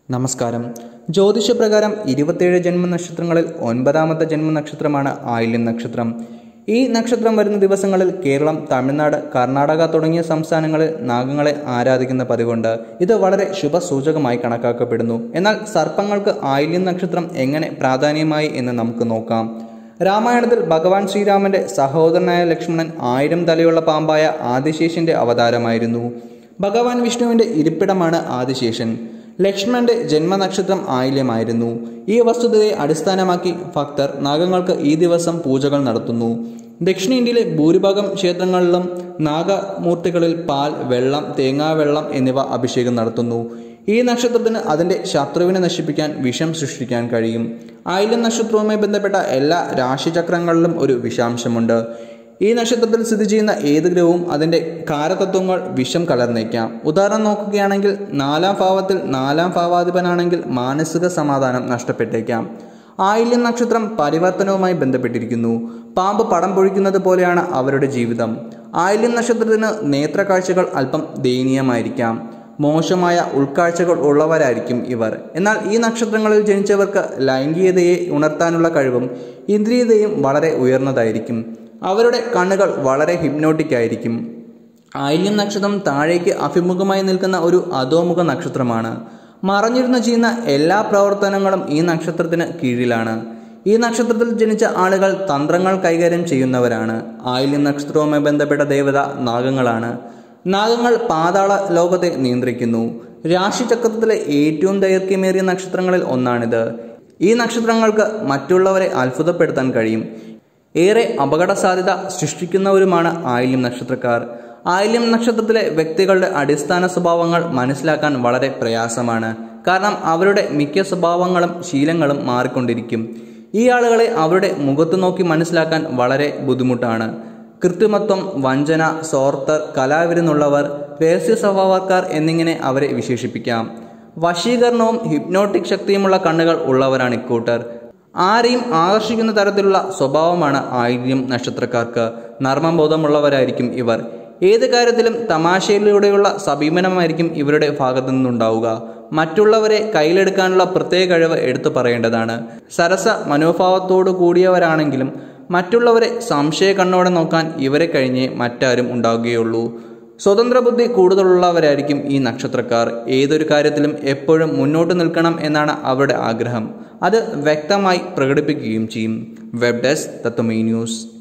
നമസ്കാരം ജ്യോതിഷപ്രകാരം ഇരുപത്തേഴ് ജന്മനക്ഷത്രങ്ങളിൽ ഒൻപതാമത്തെ ജന്മനക്ഷത്രമാണ് ആയില്യം നക്ഷത്രം ഈ നക്ഷത്രം വരുന്ന ദിവസങ്ങളിൽ കേരളം തമിഴ്നാട് കർണാടക തുടങ്ങിയ സംസ്ഥാനങ്ങളിൽ നാഗങ്ങളെ ആരാധിക്കുന്ന പതിവുണ്ട് ഇത് വളരെ ശുഭസൂചകമായി കണക്കാക്കപ്പെടുന്നു എന്നാൽ സർപ്പങ്ങൾക്ക് ആയില്യം നക്ഷത്രം എങ്ങനെ പ്രാധാന്യമായി എന്ന് നമുക്ക് നോക്കാം രാമായണത്തിൽ ഭഗവാൻ ശ്രീരാമന്റെ സഹോദരനായ ലക്ഷ്മണൻ ആയിരം തലയുള്ള പാമ്പായ ആദിശേഷന്റെ അവതാരമായിരുന്നു ഭഗവാൻ വിഷ്ണുവിന്റെ ഇരിപ്പിടമാണ് ആദിശേഷൻ ലക്ഷ്മണന്റെ ജന്മനക്ഷത്രം ആയില്യമായിരുന്നു ഈ വസ്തുതയെ അടിസ്ഥാനമാക്കി ഭക്തർ നാഗങ്ങൾക്ക് ഈ ദിവസം പൂജകൾ നടത്തുന്നു ദക്ഷിണേന്ത്യയിലെ ഭൂരിഭാഗം ക്ഷേത്രങ്ങളിലും നാഗമൂർത്തികളിൽ പാൽ വെള്ളം തേങ്ങാവെള്ളം എന്നിവ അഭിഷേകം നടത്തുന്നു ഈ നക്ഷത്രത്തിന് അതിന്റെ ശത്രുവിനെ നശിപ്പിക്കാൻ വിഷം സൃഷ്ടിക്കാൻ കഴിയും ആയില്യം നക്ഷത്രവുമായി ബന്ധപ്പെട്ട എല്ലാ രാശിചക്രങ്ങളിലും ഒരു വിഷാംശമുണ്ട് ഈ നക്ഷത്രത്തിൽ സ്ഥിതി ചെയ്യുന്ന ഏത് ഗ്രഹവും അതിന്റെ കാരതത്വങ്ങൾ വിഷം കലർന്നേക്കാം ഉദാഹരണം നോക്കുകയാണെങ്കിൽ നാലാം ഭാവത്തിൽ നാലാം ഭാവാധിപനാണെങ്കിൽ മാനസിക സമാധാനം നഷ്ടപ്പെട്ടേക്കാം ആയില്യം നക്ഷത്രം പരിവർത്തനവുമായി ബന്ധപ്പെട്ടിരിക്കുന്നു പാമ്പ് പടം പൊഴിക്കുന്നത് പോലെയാണ് അവരുടെ ജീവിതം ആയില്യം നക്ഷത്രത്തിന് നേത്രക്കാഴ്ചകൾ അല്പം ദയനീയമായിരിക്കാം മോശമായ ഉൾക്കാഴ്ചകൾ ഉള്ളവരായിരിക്കും ഇവർ എന്നാൽ ഈ നക്ഷത്രങ്ങളിൽ ജനിച്ചവർക്ക് ലൈംഗികതയെ ഉണർത്താനുള്ള കഴിവും ഇന്ദ്രിയതയും വളരെ ഉയർന്നതായിരിക്കും അവരുടെ കണ്ണുകൾ വളരെ ഹിപ്നോട്ടിക് ആയിരിക്കും ആയില്യം നക്ഷത്രം താഴേക്ക് അഭിമുഖമായി നിൽക്കുന്ന ഒരു അധോമുഖ നക്ഷത്രമാണ് മറഞ്ഞിരുന്ന് ചെയ്യുന്ന എല്ലാ പ്രവർത്തനങ്ങളും ഈ നക്ഷത്രത്തിന് കീഴിലാണ് ഈ നക്ഷത്രത്തിൽ ജനിച്ച ആളുകൾ തന്ത്രങ്ങൾ കൈകാര്യം ചെയ്യുന്നവരാണ് ആയില്യം നക്ഷത്രവുമായി ബന്ധപ്പെട്ട ദേവത നാഗങ്ങളാണ് നാഗങ്ങൾ പാതാള ലോകത്തെ നിയന്ത്രിക്കുന്നു രാശിചക്രത്തിലെ ഏറ്റവും ദൈർഘ്യമേറിയ നക്ഷത്രങ്ങളിൽ ഒന്നാണിത് ഈ നക്ഷത്രങ്ങൾക്ക് മറ്റുള്ളവരെ അത്ഭുതപ്പെടുത്താൻ കഴിയും ഏറെ അപകട സാധ്യത സൃഷ്ടിക്കുന്നവരുമാണ് ആയില്യം നക്ഷത്രക്കാർ ആയില്യം നക്ഷത്രത്തിലെ വ്യക്തികളുടെ അടിസ്ഥാന സ്വഭാവങ്ങൾ മനസ്സിലാക്കാൻ വളരെ പ്രയാസമാണ് കാരണം അവരുടെ മിക്ക സ്വഭാവങ്ങളും ശീലങ്ങളും മാറിക്കൊണ്ടിരിക്കും ഈ ആളുകളെ അവരുടെ മുഖത്ത് നോക്കി മനസ്സിലാക്കാൻ വളരെ ബുദ്ധിമുട്ടാണ് കൃത്രിമത്വം വഞ്ചന സോർത്തർ കലാവിരുന്നുള്ളവർ രഹസ്യ സ്വഭാവക്കാർ എന്നിങ്ങനെ അവരെ വിശേഷിപ്പിക്കാം വശീകരണവും ഹിപ്നോട്ടിക് ശക്തിയുമുള്ള കണ്ണുകൾ ഉള്ളവരാണ് ഇക്കൂട്ടർ ആരെയും ആകർഷിക്കുന്ന തരത്തിലുള്ള സ്വഭാവമാണ് ആയില്യം നക്ഷത്രക്കാർക്ക് നർമ്മബോധമുള്ളവരായിരിക്കും ഇവർ ഏത് കാര്യത്തിലും തമാശയിലൂടെയുള്ള സമീപനമായിരിക്കും ഇവരുടെ ഭാഗത്തു നിന്നുണ്ടാവുക മറ്റുള്ളവരെ കയ്യിലെടുക്കാനുള്ള പ്രത്യേക കഴിവ് എടുത്തു പറയേണ്ടതാണ് സരസ മനോഭാവത്തോടു കൂടിയവരാണെങ്കിലും മറ്റുള്ളവരെ സംശയ കണ്ണോടെ നോക്കാൻ ഇവരെ കഴിഞ്ഞേ മറ്റാരും ഉണ്ടാവുകയുള്ളൂ സ്വതന്ത്ര ബുദ്ധി കൂടുതലുള്ളവരായിരിക്കും ഈ നക്ഷത്രക്കാർ ഏതൊരു കാര്യത്തിലും എപ്പോഴും മുന്നോട്ട് നിൽക്കണം എന്നാണ് അവരുടെ ആഗ്രഹം അത് വ്യക്തമായി പ്രകടിപ്പിക്കുകയും ചെയ്യും വെബ് ഡെസ്ക് തത്വമേ ന്യൂസ്